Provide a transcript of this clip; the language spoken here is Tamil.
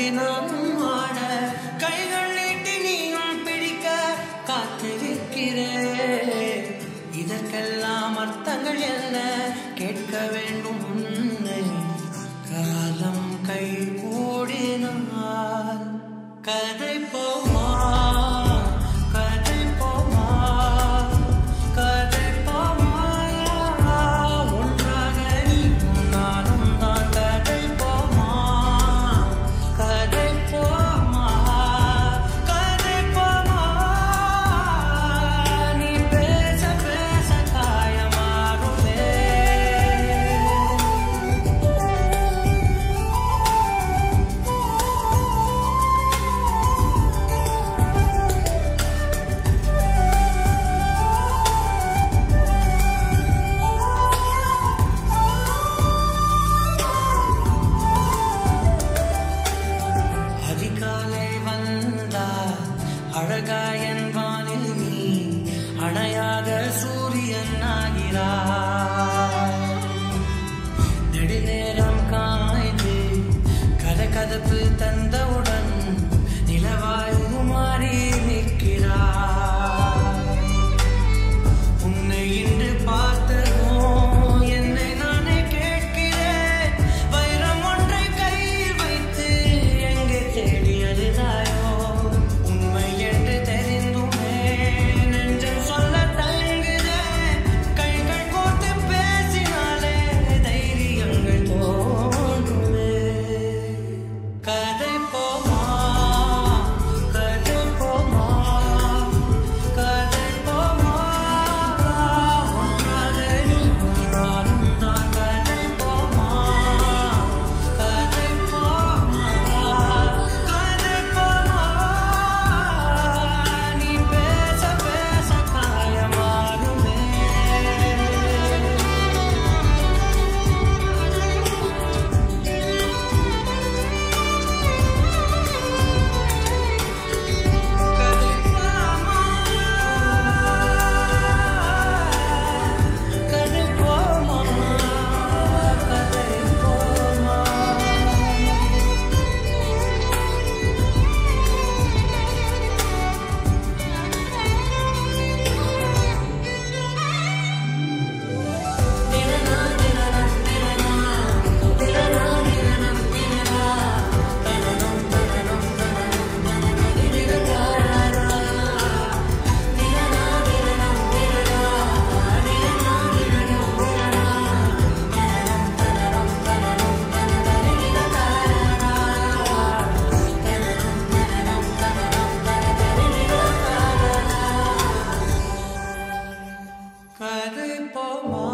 கூடி நானும் ஆட கைகள் நீட்டி நீயும் பிடிக்க காத்திருக்கிறேன் இதற்கெல்லாம் அர்த்தங்கள் என்ன கேட்க வேண்டும் உன்னை காலம் கை கூடினால் கதை போமா கதை போமா கதை போமா ஒன்றாக நீயும் நானும் தான் கதை போமா கதை போமா கதை போமா நீ பேச பேச காயமாகுமே அதிகாலை வந்தா அழகாயன் வானில் நீ அணையாக சூரியன் ஆகிறாய் நெடுநேரம் காய்ந்து கதகதப்பு தந்தவுடன் நிலவாய் மாறி நிற்கிறாய் உன்னை இன்று பார்த்ததும் என்னை நானே கேட்கிறேன் வைரம் ஒன்றை கையில் வைத்து எங்கே தேடியதுதாயோ உண்மை என்று தெரிந்துமே நெஞ்சம் சொல்ல தயங்குதே கைகள் கோர்த்து பேசினாலே தைரியங்கள் தோன்றுமே கதை போமா கதை போமா கதை போமா ஒன்றாக நீயும் நானும் தான் கதை போமா கதை போமா கதை போமா நீ பேச பேச காயமாகுமே கதை போமா கதை போமா கதை போமா கதை போமா